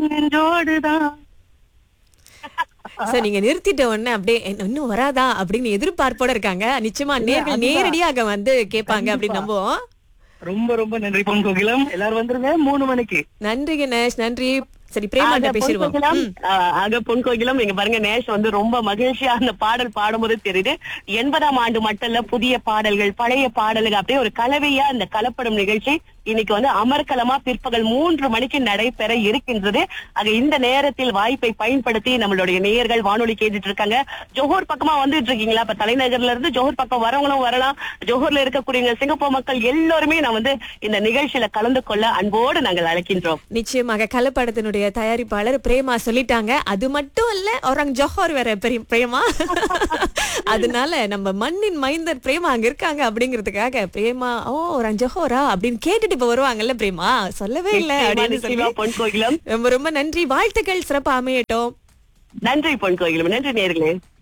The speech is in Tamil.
நெஞ்சோடுதான் சார் நீங்க நிறுத்திட்ட உடனே அப்படியே "என்ன, இன்னும் வராதா அப்படின்னு எதிர்பார்ப்போட இருக்காங்க நிச்சயமா நேர்கள் அதுதான். நேரடியாக வந்து கேட்பாங்க அப்படின்னு நம்புவோம் ரொம்ப ரொம்ப நன்றி பொன் கோகிலம் எல்லாரும் வந்துருங்க மூணு மணிக்கு நன்றி கணேஷ் நன்றி சரி பிரேமாட்ட ஆக, பேசிடுவோம் பொன் கோகிலம், ம். ஆ, ஆக பொன் கோகிலம் இங்க பாருங்க நேஷ் வந்து ரொம்ப மகிழ்ச்சியா அந்த பாடல் பாடும்போது தெரியுது எண்பதாம் ஆண்டு மட்டும் இல்ல புதிய பாடல்கள் பழைய பாடல்கள் அப்படியே ஒரு கலவையா இந்த கலப்படம் நிகழ்ச்சி இன்னைக்கு வந்து அமர்க்கலமா பிற்பகல் மூன்று மணிக்கு நடைபெற இருக்கின்றது ஆக இந்த நேரத்தில் வாய்ப்பை பயன்படுத்தி நம்மளுடைய நேயர்கள் வானொலி கேட்டுட்டு இருக்காங்க ஜோஹர் பக்கமா வந்துட்டு இருக்கீங்களா இப்ப தலைநகர்ல இருந்து ஜோஹர் பக்கம் வரவங்களும் வரலாம் ஜோஹர்ல இருக்கக்கூடிய சிங்கப்பூர் மக்கள் எல்லாருமே நான் வந்து இந்த நிகழ்ச்சியில கலந்து கொள்ள அன்போடு நாங்கள் அழைக்கின்றோம் நிச்சயமாக கலப்படத்தினுடைய தயாரிப்பாளர் பிரேமா சொல்லிட்டாங்க அது மட்டும் இல்ல ஒரங் ஜோஹர் வேற பெரிய பிரேமா அதனால நம்ம மண்ணின் மைந்தர் பிரேமா அங்க இருக்காங்க அப்படிங்கிறதுக்காக பிரேமா ஓ ஒரங் ஜோஹரா அப்படின்னு கேட்டுட்டு இப்ப வருவாங்கல்ல பிரேமா சொல்லவே இல்ல நிச்சயமா, அப்படின்னு நிச்சயமா, சொல்லி பொன் கோகிலம் ரொம்ப ரொம்ப நன்றி வாழ்த்துக்கள் சிறப்பா அமையட்டும் நன்றி பொன் கோகிலம் நன்றி நேர்களே